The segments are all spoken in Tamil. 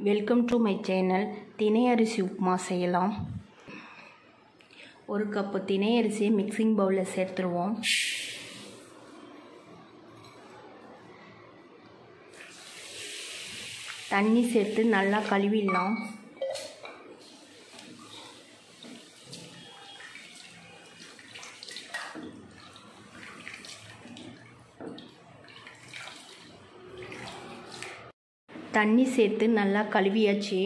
வெல்கம் டு மை சேனல் தினை அரிசி உப்புமா செய்யலாம் ஒரு கப்பு தினை அரிசி மிக்சிங் பவுலில் சேர்த்துருவோம் தண்ணி சேர்த்து நல்லா கழுவிடலாம் தண்ணி சேர்த்து நல்லா கழுவியாச்சு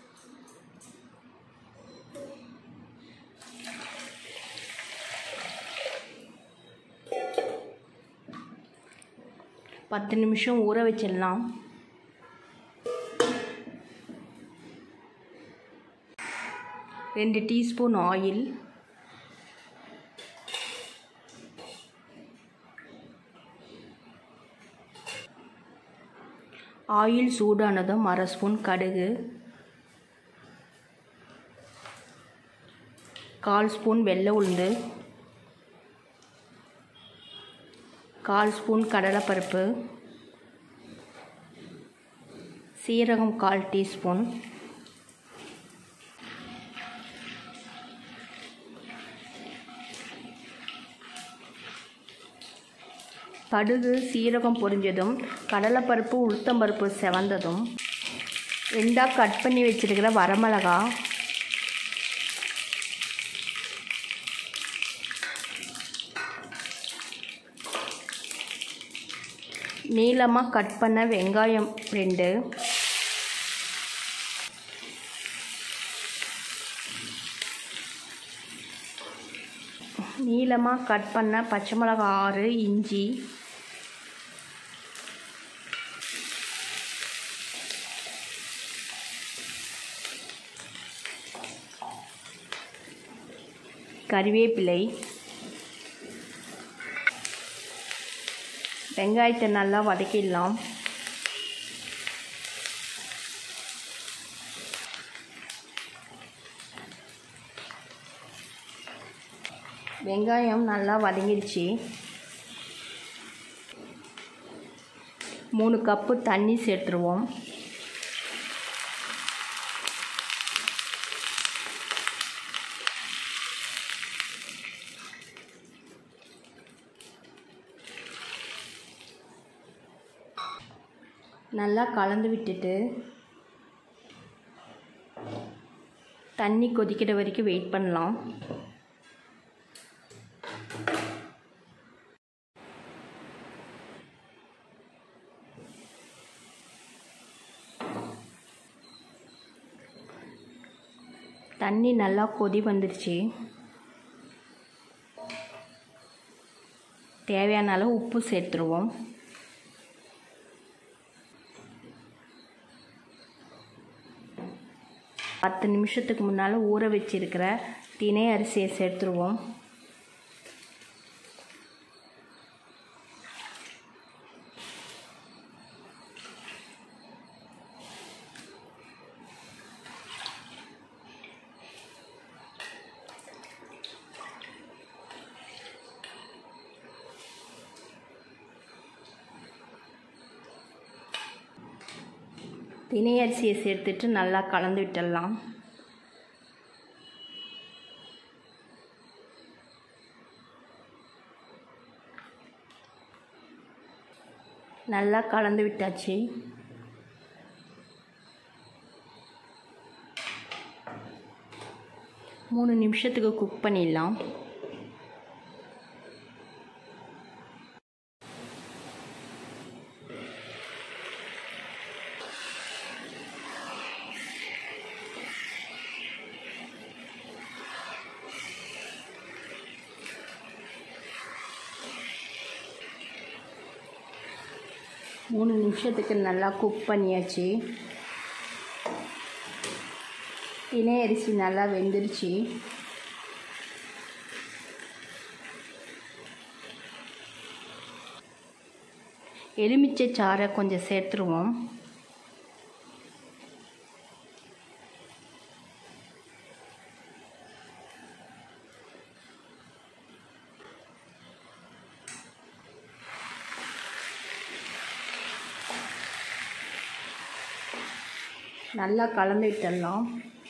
பத்து நிமிஷம் ஊற வச்சிடலாம் ரெண்டு டீஸ்பூன் ஆயில் ஆயில் சூடானதும் அரை ஸ்பூன் கடுகு கால் ஸ்பூன் வெள்ளை உளுந்து கால் ஸ்பூன் கடலைப்பருப்பு சீரகம் கால் டீஸ்பூன் கடுகு சீரகம் பொரிஞ்சதும் கடலைப்பருப்பு உளுத்தம்பருப்பு செவந்ததும் ரெண்டாக கட் பண்ணி வச்சுருக்கிற வரமிளகா நீளமாக கட் பண்ண வெங்காயம் ரெண்டு நீளமாக கட் பண்ண பச்சை மிளகா ஆறு இஞ்சி கறிவேப்பிலை வெங்காயத்தை நல்லா வதக்கிடலாம் வெங்காயம் நல்லா வதங்கிடுச்சு மூணு கப்பு தண்ணி சேர்த்துருவோம் நல்லா கலந்து விட்டுட்டு தண்ணி கொதிக்கிற வரைக்கும் வெயிட் பண்ணலாம் தண்ணி நல்லா கொதி வந்துருச்சு தேவையான அளவு உப்பு சேர்த்துருவோம் பத்து நிமிஷத்துக்கு முன்னால் ஊற வச்சிருக்கிற தினை அரிசியை சேர்த்துருவோம் தினை அரிசியை சேர்த்துட்டு நல்லா கலந்து விட்டுடலாம் நல்லா கலந்து விட்டாச்சு மூணு நிமிஷத்துக்கு குக் பண்ணிடலாம் மூணு நிமிஷத்துக்கு நல்லா குக் பண்ணியாச்சு தினை அரிசி நல்லா வெந்துருச்சு எலுமிச்சை சாறை கொஞ்சம் சேர்த்துருவோம் நல்லா கலந்து விட்டுடலாம்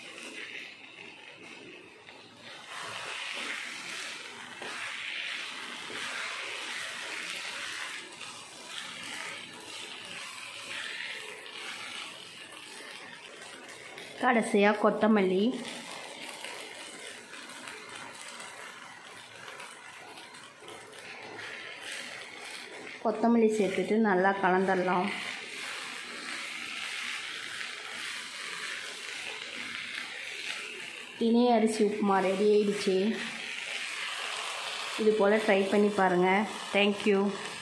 கடைசியாக கொத்தமல்லி கொத்தமல்லி சேர்த்துட்டு நல்லா கலந்துடலாம் தினை அரிசி உப்புமா ரெடி ஆயிடுச்சு இது போல் ட்ரை பண்ணி பாருங்கள் தேங்க்யூ